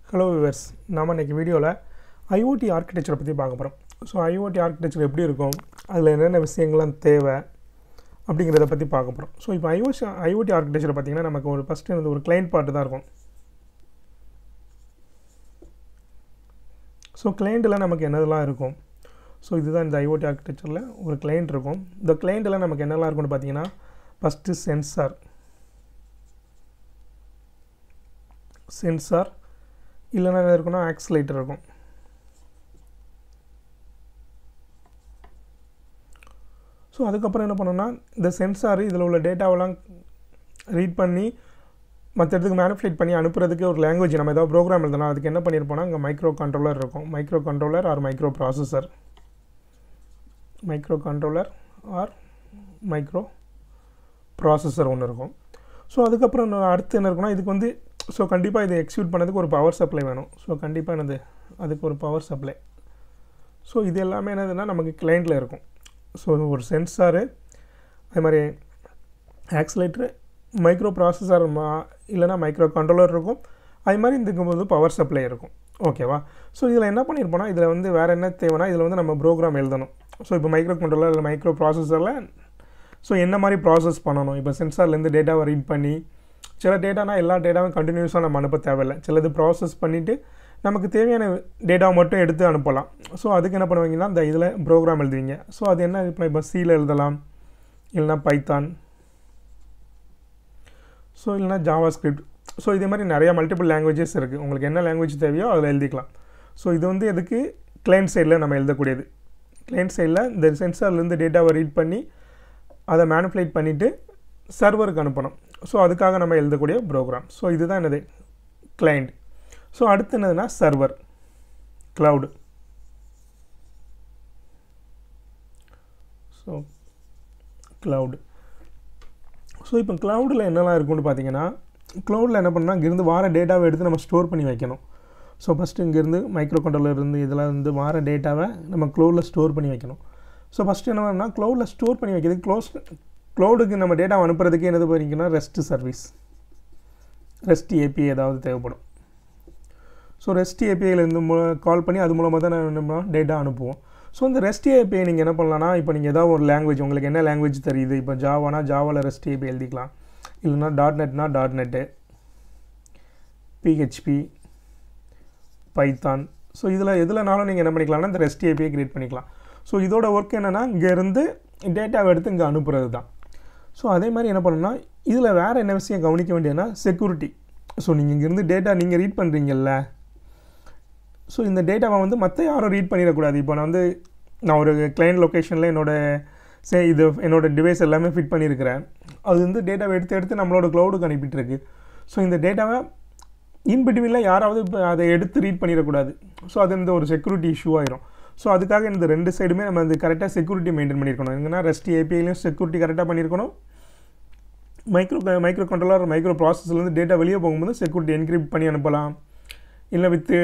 hello viewers நாம் இன்றைக்கி வீடியோவில் ஐஓடி ஆர்கிடெக்சரை பற்றி பார்க்க போகிறோம் ஸோ ஐஓடி ஆர்கிடெக்சர் எப்படி இருக்கும் அதில் என்னென்ன விஷயங்கள்லாம் தேவை அப்படிங்கிறத பற்றி பார்க்க போகிறோம் ஸோ இப்போ ஐஓசி ஐஓடி ஆர்கிடெக்சரை பார்த்திங்கன்னா நமக்கு ஒரு ஃபஸ்ட்டு வந்து ஒரு கிளைண்ட் பார்ட்டு தான் இருக்கும் ஸோ கிளைண்ட்டில் நமக்கு என்னதெல்லாம் இருக்கும் ஸோ இதுதான் இந்த ஐஓடி ஆர்கிடெக்சரில் ஒரு கிளைண்ட் இருக்கும் இந்த கிளைண்ட்டில் நமக்கு என்னெல்லாம் இருக்கும்னு பார்த்தீங்கன்னா ஃபஸ்ட்டு சென்சார் சென்சார் இல்லைன்னா என்ன இருக்குன்னா ஆக்சிலேட்டர் இருக்கும் ஸோ அதுக்கப்புறம் என்ன பண்ணோம்னா இந்த சென்சார் இதில் உள்ள டேட்டாவெல்லாம் ரீட் பண்ணி மற்ற இடத்துக்கு மேனிஃபுலேட் பண்ணி அனுப்புறதுக்கு ஒரு லாங்குவேஜ் நம்ம ஏதாவது ப்ரோக்ராம் எழுதலாம் அதுக்கு என்ன பண்ணியிருப்போம்னா இங்கே மைக்ரோ கண்ட்ரோலர் இருக்கும் microcontroller or microprocessor microcontroller or microprocessor ஒன்று இருக்கும் ஸோ அதுக்கப்புறம் இன்னும் அடுத்து என்ன இருக்குன்னா இதுக்கு வந்து ஸோ கண்டிப்பாக இதை எக்ஸிக்யூட் பண்ணதுக்கு ஒரு பவர் சப்ளை வேணும் ஸோ கண்டிப்பாக என்னது அதுக்கு ஒரு பவர் சப்ளை ஸோ இது எல்லாமே என்னதுன்னா நமக்கு கிளைண்டில் இருக்கும் ஸோ ஒரு சென்சாரு அது மாதிரி ஆக்சிலேட்ரு மைக்ரோ ப்ராசஸர் மா இல்லைனா மைக்ரோ கண்ட்ரோலர் இருக்கும் அது மாதிரி இதுக்கு போது பவர் சப்ளை இருக்கும் ஓகேவா ஸோ இதில் என்ன பண்ணியிருப்போம்னா இதில் வந்து வேறு என்ன தேவைன்னா இதில் வந்து நம்ம ப்ரோக்ராம் எழுதணும் ஸோ இப்போ மைக்ரோ கண்ட்ரோலர் இல்லை மைக்ரோ ப்ராசஸரில் ஸோ என்ன மாதிரி ப்ராசஸ் பண்ணணும் இப்போ சென்சார்லேருந்து டேட்டாவை ரீட் பண்ணி சில டேட்டானா எல்லா டேட்டாவும் கண்டினியூஸாக நம்ம அனுப்ப தேவையில்லை சிலது ப்ராசஸ் பண்ணிவிட்டு நமக்கு தேவையான டேட்டாவை மட்டும் எடுத்து அனுப்பலாம் ஸோ அதுக்கு என்ன பண்ணுவீங்கன்னா இந்த இதில் ப்ரோக்ராம் எழுதுவீங்க ஸோ அது என்ன இப்போ இப்போ சியில் எழுதலாம் இல்லைனா பைத்தான் ஸோ இல்லைனா ஜாவா ஸ்கிரிப்ட் ஸோ இதே மாதிரி நிறையா மல்டிபிள் லாங்குவேஜஸ் இருக்குது உங்களுக்கு என்ன லாங்குவேஜ் தேவையோ அதில் எழுதிக்கலாம் ஸோ இது வந்து எதுக்கு கிளைண்ட் சைடில் நம்ம எழுதக்கூடியது கிளைண்ட் சைடில் இந்த சென்சார்லேருந்து டேட்டாவை ரீட் பண்ணி அதை மேனிப்புலேட் பண்ணிவிட்டு சர்வருக்கு அனுப்பணும் ஸோ அதுக்காக நம்ம எழுதக்கூடிய ப்ரோக்ராம் ஸோ இதுதான் என்னது கிளைண்ட் ஸோ அடுத்து என்னதுன்னா server cloud so cloud so இப்போ க்ளவுடில் என்னெல்லாம் இருக்குன்னு பார்த்தீங்கன்னா க்ளவுடில் என்ன பண்ணால் இங்கேருந்து வார டேட்டாவை எடுத்து நம்ம ஸ்டோர் பண்ணி வைக்கணும் ஸோ ஃபஸ்ட்டு இங்கேருந்து மைக்ரோ கண்ட்ரோலர் இருந்து இதெல்லாம் வந்து வார டேட்டாவை நம்ம க்ளவுடில் ஸ்டோர் பண்ணி வைக்கணும் ஸோ ஃபஸ்ட்டு என்ன பண்ணால் க்ளவுடில் ஸ்டோர் பண்ணி வைக்கிறது க்ளோஸ் க்ளவுடுக்கு நம்ம டேட்டா அனுப்புறதுக்கு என்னது போகிறீங்கன்னா ரெஸ்ட் சர்வீஸ் ரெஸ்ட் ஏபிஐ ஏதாவது தேவைப்படும் ஸோ ரெஸ்ட் ஏபிஐலேருந்து கால் பண்ணி அது மூலமாக தான் நம்ம டேட்டா அனுப்புவோம் ஸோ இந்த ரெஸ்ட் ஏபிஐ நீங்கள் என்ன பண்ணலாம்னா இப்போ நீங்கள் ஏதாவது ஒரு லாங்குவேஜ் உங்களுக்கு என்ன லாங்குவேஜ் தெரியுது இப்போ ஜாவானா ஜாவாவில் ரெஸ்ட் ஏபிஐ எழுதிக்கலாம் இல்லைனா டாட் நெட்னா dot net PHP Python so இதில் எதுலனாலும் நீங்கள் என்ன பண்ணிக்கலாம்னா இந்த ரெஸ்ட் ஏபிஐ க்ரியேட் பண்ணிக்கலாம் ஸோ இதோட ஒர்க் என்னென்னா இங்கேருந்து டேட்டாவை எடுத்து இங்கே அனுப்புறது தான் ஸோ அதே மாதிரி என்ன பண்ணணும்னா இதில் வேறு என்ன விஷயம் கவனிக்க வேண்டியதுன்னா செக்யூரிட்டி ஸோ நீங்கள் இங்கேருந்து டேட்டா நீங்கள் ரீட் பண்ணுறீங்கல்ல ஸோ இந்த டேட்டாவை வந்து மற்ற யாரும் ரீட் பண்ணிடக்கூடாது இப்போ நான் வந்து நான் ஒரு கிளைண்ட் லொக்கேஷனில் என்னோடய சே இது என்னோடய டிவைஸ் எல்லாமே ஃபிட் பண்ணியிருக்கிறேன் அது வந்து டேட்டாவை எடுத்து எடுத்து நம்மளோட க்ளவுடுக்கு அனுப்பிட்டு இருக்கு ஸோ இந்த டேட்டாவை இன்பிட்வீனில் யாராவது இப்போ அதை எடுத்து ரீட் பண்ணிடக்கூடாது ஸோ அது இந்த ஒரு செக்யூரிட்டி இஷ்யூ ஆயிரும் ஸோ அதுக்காக இந்த ரெண்டு சைடுமே நம்ம வந்து கரெக்டாக செக்யூரிட்டி மெயின்டைன் பண்ணியிருக்கணும் எங்கன்னா ரெஸ்ட் ஏபிஐலையும் செக்யூரிட்டி கரெக்டாக பண்ணியிருக்கணும் மைக்ரோ மைக்ரோ கண்ட்ரோலர் மைக்ரோ ப்ராசஸ்லேருந்து டேட்டா வெளியே போகும்போது செக்யூரிட்டி என்கிரிப்ட் பண்ணி அனுப்பலாம் இல்லை வித்து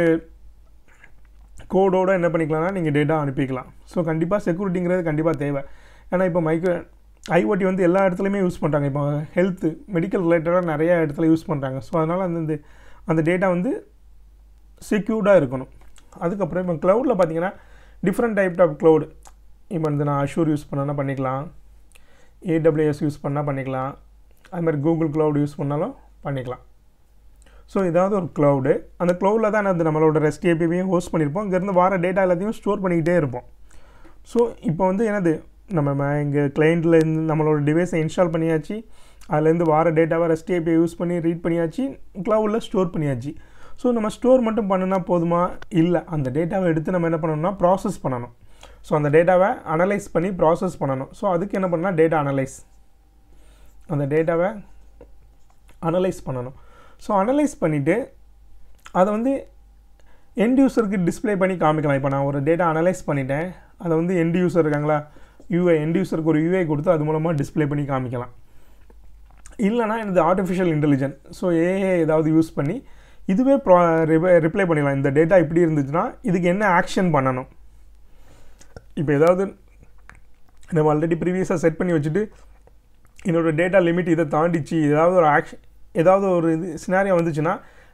கோடோடு என்ன பண்ணிக்கலாம்னா நீங்கள் டேட்டா அனுப்பிக்கலாம் ஸோ கண்டிப்பாக செக்யூரிட்டிங்கிறது கண்டிப்பாக தேவை ஏன்னா இப்போ மைக்ரோ ஐஓடி வந்து எல்லா இடத்துலையுமே யூஸ் பண்ணுறாங்க இப்போ ஹெல்த்து மெடிக்கல் ரிலேட்டடாக நிறையா இடத்துல யூஸ் பண்ணுறாங்க ஸோ அதனால் அந்த அந்த டேட்டா வந்து செக்யூர்டாக இருக்கணும் அதுக்கப்புறம் இப்போ க்ளவுடில் பார்த்தீங்கன்னா டிஃப்ரெண்ட் டைப் ஆஃப் க்ளவுடு இப்போ வந்து நான் அஷூர் யூஸ் பண்ணனா பண்ணிக்கலாம் ஏடபிள்யூஎஸ் யூஸ் பண்ணால் பண்ணிக்கலாம் அது மாதிரி கூகுள் க்ளவுட் யூஸ் பண்ணாலும் பண்ணிக்கலாம் ஸோ ஏதாவது ஒரு க்ளவுடு அந்த க்ளவுடில் தான் அது நம்மளோட ரெஸ்ட் ஏபிஐயும் ஹோஸ்ட் பண்ணியிருப்போம் இங்கேருந்து வர டேட்டா எல்லாத்தையும் ஸ்டோர் பண்ணிக்கிட்டே இருப்போம் ஸோ இப்போ வந்து என்னது நம்ம இங்கே கிளைண்ட்டில் இருந்து நம்மளோட டிவைஸை இன்ஸ்டால் பண்ணியாச்சு அதுலேருந்து வர டேட்டாவை ரெஸ்ட் ஏபிஐ யூஸ் பண்ணி ரீட் பண்ணியாச்சு க்ளவுடில் ஸ்டோர் பண்ணியாச்சு ஸோ நம்ம ஸ்டோர் மட்டும் பண்ணுனா போதுமா இல்லை அந்த டேட்டாவை எடுத்து நம்ம என்ன பண்ணணும்னா ப்ராசஸ் பண்ணணும் ஸோ அந்த டேட்டாவை அனலைஸ் பண்ணி ப்ராசஸ் பண்ணணும் ஸோ அதுக்கு என்ன பண்ணால் டேட்டா அனலைஸ் அந்த டேட்டாவை அனலைஸ் பண்ணணும் ஸோ அனலைஸ் பண்ணிவிட்டு அதை வந்து எண்ட் யூஸருக்கு டிஸ்பிளே பண்ணி காமிக்கலாம் இப்போ நான் ஒரு டேட்டா அனலைஸ் பண்ணிட்டேன் அதை வந்து எண்ட் யூஸர் இருக்காங்களா யூஐ எண்ட் யூஸருக்கு ஒரு யூஐ கொடுத்து அது மூலமாக டிஸ்பிளே பண்ணி காமிக்கலாம் இல்லைனா எனது ஆர்டிஃபிஷியல் இன்டெலிஜென்ட் ஸோ ஏஏ ஏதாவது யூஸ் பண்ணி இதுவே ப்ரா ரிப்ளை பண்ணிடலாம் இந்த டேட்டா இப்படி இருந்துச்சுன்னா இதுக்கு என்ன ஆக்ஷன் பண்ணணும் இப்போ ஏதாவது நம்ம ஆல்ரெடி ப்ரீவியஸாக செட் பண்ணி வச்சுட்டு என்னோடய டேட்டா லிமிட் இதை தாண்டிச்சு ஏதாவது ஒரு ஆக்ஷன் ஏதாவது ஒரு இது சினாரியா வந்துச்சுன்னா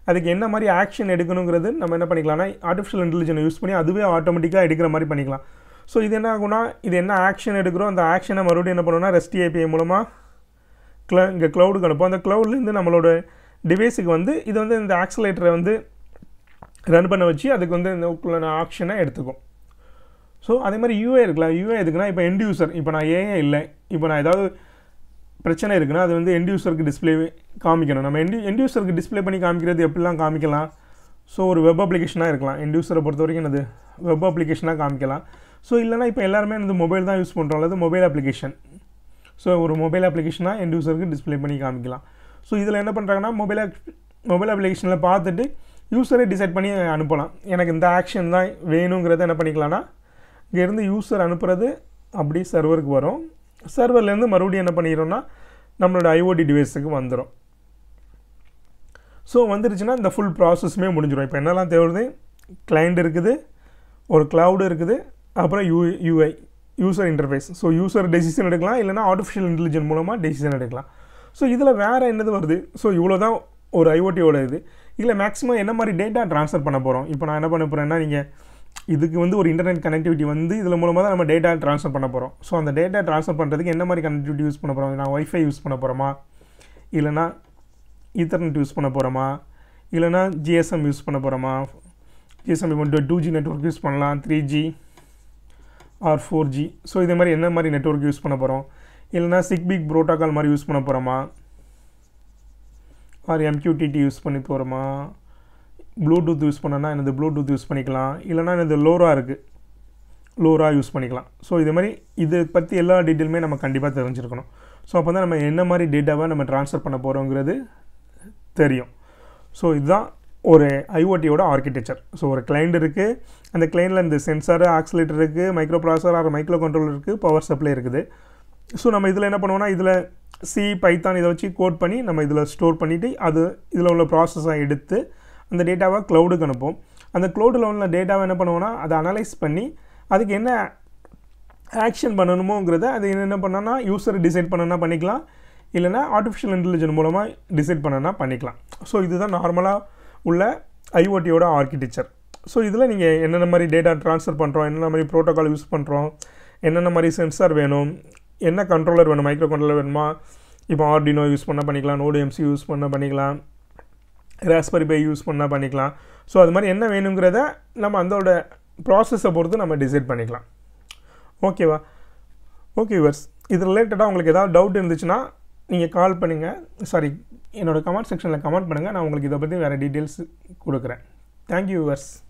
அதுக்கு என்ன மாதிரி ஆக்ஷன் எடுக்கணுங்கிறது நம்ம என்ன பண்ணிக்கலாம்னா ஆர்டிஃபிஷியல் இன்டெலிஜென்ஸ் யூஸ் பண்ணி அதுவே ஆட்டோமேட்டிக்காக எடுக்கிற மாதிரி பண்ணிக்கலாம் ஸோ இது என்ன ஆகும்னா இது என்ன ஆக்ஷன் எடுக்கிறோம் அந்த ஆக்ஷனை மறுபடியும் என்ன பண்ணணும்னா ரெஸ்ட் ஏபிஐ மூலமாக க்ள இங்கே க்ளவுடுக்கு அனுப்போம் அந்த க்ளவுட்லேருந்து நம்மளோட டிவைஸுக்கு வந்து இது வந்து இந்த ஆக்சலேட்டரை வந்து ரன் பண்ண வச்சு அதுக்கு வந்து இந்த உள்ள ஆக்ஷனை எடுத்துக்கும் ஸோ அதே மாதிரி யூஏ இருக்கலாம் யூஏ எதுக்குன்னா இப்போ எண்ட் யூசர் இப்போ நான் ஏஏ இல்லை இப்போ நான் ஏதாவது பிரச்சனை இருக்குன்னா அது வந்து எண்ட் யூசருக்கு டிஸ்பிளே காமிக்கணும் நம்ம எண்ட் எண்ட் யூசருக்கு டிஸ்பிளே பண்ணி காமிக்கிறது எப்படிலாம் காமிக்கலாம் ஸோ ஒரு வெப் அப்ளிகேஷனாக இருக்கலாம் எண்ட் யூசரை பொறுத்த வரைக்கும் என்னது வெப் அப்ளிகேஷனாக காமிக்கலாம் ஸோ இல்லைனா இப்போ எல்லாருமே வந்து மொபைல் தான் யூஸ் பண்ணுறோம் அல்லது மொபைல் அப்ளிகேஷன் ஸோ ஒரு மொபைல் அப்ளிகேஷனாக எண்ட் யூசருக்கு டிஸ்பிளே பண்ணி காமிக்கலாம் ஸோ இதில் என்ன பண்ணுறாங்கன்னா மொபைல் மொபைல் அப்ளிகேஷனில் பார்த்துட்டு யூஸரே டிசைட் பண்ணி அனுப்பலாம் எனக்கு இந்த ஆக்ஷன் தான் வேணுங்கிறத என்ன பண்ணிக்கலாம்னா இங்கேருந்து யூஸர் அனுப்புறது அப்படி சர்வருக்கு வரும் சர்வர்லேருந்து மறுபடியும் என்ன பண்ணிடுறோம்னா நம்மளோட ஐஓடி டிவைஸுக்கு வந்துடும் ஸோ வந்துருச்சுன்னா இந்த ஃபுல் ப்ராசஸுமே முடிஞ்சிடும் இப்போ என்னெல்லாம் தேவைப்படுது கிளைண்ட் இருக்குது ஒரு க்ளவுடு இருக்குது அப்புறம் U UI user interface so user decision எடுக்கலாம் இல்லைனா ஆர்டிஃபிஷியல் இன்டெலிஜென்ட் மூலமாக டெசிஷன் எடுக்கலாம் ஸோ இதில் வேறு என்னது வருது ஸோ இவ்வளோ தான் ஒரு ஐஓடியோட இது இதில் மேக்ஸிமம் என்ன மாதிரி டேட்டா ட்ரான்ஸ்ஃபர் பண்ண போகிறோம் இப்போ நான் என்ன பண்ண போகிறேன்னா நீங்கள் இதுக்கு வந்து ஒரு இன்டர்நெட் கனெக்டிவிட்டி வந்து இதில் மூலமாக தான் நம்ம டேட்டா ட்ரான்ஸ்ஃபர் பண்ண போகிறோம் ஸோ அந்த டேட்டா ட்ரான்ஸ்ஃபர் பண்ணுறதுக்கு என்ன மாதிரி கனெக்டிவிட்டி யூஸ் பண்ண போகிறோம் நான் ஒய்ஃபை யூஸ் பண்ண போகிறோமா இல்லைனா ஈத்தர்நெட் யூஸ் பண்ண போகிறோமா இல்லைனா ஜிஎஸ்எம் யூஸ் பண்ண போகிறோமா ஜிஎஸ்எம் இப்போ டூ ஜி நெட்ஒர்க் யூஸ் பண்ணலாம் three G or four G so இதே மாதிரி என்ன மாதிரி நெட்ஒர்க் யூஸ் பண்ண போகிறோம் இல்லைனா சிக்பிக் ப்ரோட்டோக்கால் மாதிரி யூஸ் பண்ண போகிறோமா ஆர் எம்கியூடிடி யூஸ் பண்ணி போகிறோமா ப்ளூடூத் யூஸ் பண்ணனா எனது ப்ளூடூத் யூஸ் பண்ணிக்கலாம் இல்லைனா எனது லோரா இருக்குது லோரா யூஸ் பண்ணிக்கலாம் ஸோ இது மாதிரி இதை பற்றி எல்லா டீட்டெயிலுமே நம்ம கண்டிப்பாக தெரிஞ்சிருக்கணும் ஸோ அப்போ தான் நம்ம என்ன மாதிரி டேட்டாவை நம்ம ட்ரான்ஸ்ஃபர் பண்ண போகிறோங்கிறது தெரியும் ஸோ இதுதான் ஒரு ஐஓடியோட ஆர்கிடெக்சர் ஸோ ஒரு கிளைண்ட் இருக்குது அந்த கிளைண்டில் இந்த சென்சார் ஆக்சிலேட்டர் இருக்குது microprocessor or microcontroller இருக்குது பவர் சப்ளை இருக்குது ஸோ நம்ம இதில் என்ன பண்ணுவோம்னா இதில் சி பைத்தான் இதை வச்சு கோட் பண்ணி நம்ம இதில் ஸ்டோர் பண்ணிவிட்டு அது இதில் உள்ள ப்ராசஸை எடுத்து அந்த டேட்டாவை க்ளவுடுக்கு அனுப்போம் அந்த க்ளவுடில் உள்ள டேட்டாவை என்ன பண்ணுவோம்னா அதை அனலைஸ் பண்ணி அதுக்கு என்ன ஆக்ஷன் பண்ணணுமோங்கிறத அது என்ன பண்ணோன்னா யூஸர் டிசைட் பண்ணனா பண்ணிக்கலாம் இல்லைனா ஆர்டிஃபிஷியல் இன்டெலிஜென்ஸ் மூலமாக டிசைட் பண்ணனா பண்ணிக்கலாம் ஸோ இதுதான் நார்மலாக உள்ள ஐஓடியோட ஆர்கிடெக்சர் ஸோ இதில் நீங்கள் என்னென்ன மாதிரி டேட்டா ட்ரான்ஸ்ஃபர் பண்ணுறோம் என்னென்ன மாதிரி ப்ரோட்டோக்கால் யூஸ் பண்ணுறோம் என்னென்ன மாதிரி சென்சார் வேணும் என்ன கண்ட்ரோலர் வேணும் மைக்ரோ கண்ட்ரோலர் வேணுமா இப்போ ஆர்டினோ யூஸ் பண்ணால் பண்ணிக்கலாம் நோடு எம்சி யூஸ் பண்ணால் பண்ணிக்கலாம் ராஸ்பரி பை யூஸ் பண்ணால் பண்ணிக்கலாம் ஸோ அது மாதிரி என்ன வேணுங்கிறத நம்ம அதோட ப்ராசஸை பொறுத்து நம்ம டிசைட் பண்ணிக்கலாம் ஓகேவா ஓகே விவர்ஸ் இது ரிலேட்டடாக உங்களுக்கு ஏதாவது டவுட் இருந்துச்சுன்னா நீங்கள் கால் பண்ணுங்கள் சாரி என்னோடய கமெண்ட் செக்ஷனில் கமெண்ட் பண்ணுங்கள் நான் உங்களுக்கு இதை பற்றி வேறு டீட்டெயில்ஸ் கொடுக்குறேன் தேங்க்யூ விவர்ஸ்